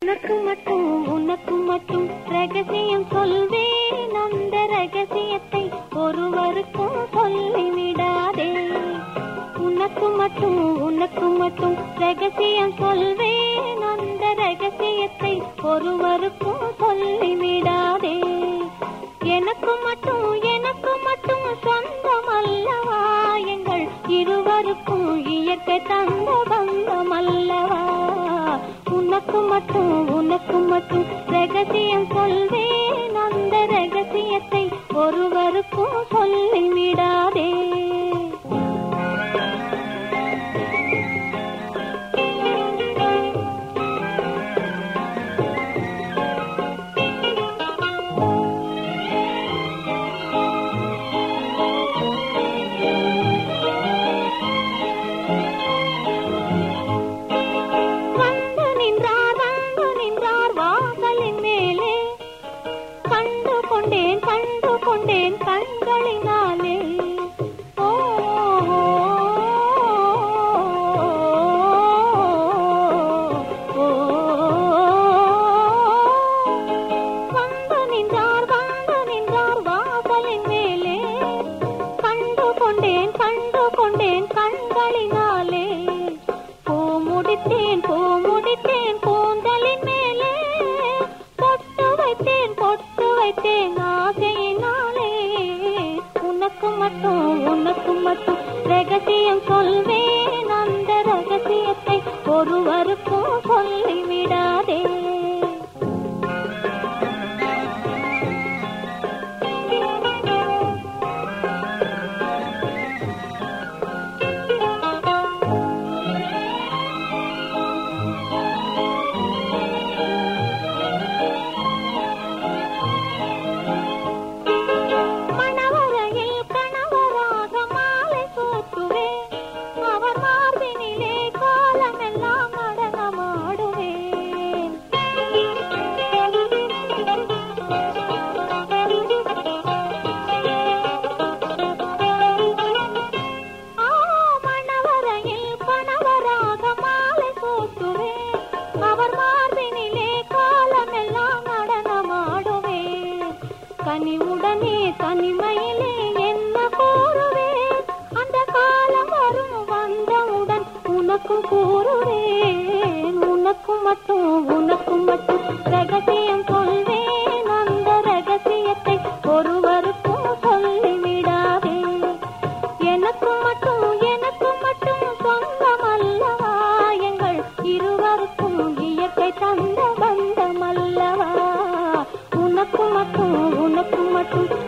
உனக்கு மட்டும் உனக்கு மட்டும் ரகசியம் சொல்வேன் அந்த ரகசியத்தை ஒருவருக்கும் சொல்லிவிடாதே உனக்கு மட்டும் உனக்கு மட்டும் ரகசியம் சொல்வேன் அந்த ரகசியத்தை ஒருவருக்கும் சொல்லிவிடாதே எனக்கு மட்டும் எனக்கு மட்டும் சொந்தம் அல்லவா எங்கள் இருவருக்கும் இயற்கை தந்த பந்தம் அல்லவா உனக்கு மட்டும் உனக்கு மட்டும் ரகசியம் சொல்வேன் அந்த ரகசியத்தை ஒருவருக்கும் சொல்லிவிடாதே வந்து நின்றார் வந்து நின்றார் வாசலின் மேலே கண்டு கொண்டேன் கண்டு கொண்டேன் கண்களினாலே ஓ, ஓ, வந்து நின்றார் வந்து நின்றார் வாசலின் மேலே கண்டு கொண்டேன் கண்டு கொண்டேன் கண்களினாலே பூ முடித்தேன் பூ முடித்தேன் கூந்தலின் மேலே பொட்டு வைத்தேன் பொட்டு வைத்தேன் ஆசையினாலே உனக்கு மட்டும் உனக்கு மட்டும் ரகசியம் சொல்வேன் அந்த ரகசியத்தை ஒருவருக்கும் சொல்லிவிடாதே மணவரையில் கணவராக மாலை சூட்டுவேன் அவர் மார்பினிலே காலமெல்லாம் நடனமாடுவேன் ஆ, மணவரையில் கணவராக மாலை சூட்டுவேன் அவர் மார்பினிலே காலமெல்லாம் நடனமாடுவேன் கனிவுடனே தனிமையிலே என்ன கூறுவேன் அந்த காலம் வரும் வந்தவுடன் உனக்கும் கூறுவேன் உனக்கு மட்டும் உனக்கு மட்டும் ரகசியம் சொல்வேன் அந்த ரகசியத்தை ஒருவருக்கும் சொல்லிவிடாதே எனக்கு மட்டும் எனக்கு மட்டும் சொந்தம் அல்லவா எங்கள் இருவருக்கும் இயற்கை தந்த பந்தம் அல்லவா உனக்கு மட்டும் உனக்கு மட்டும்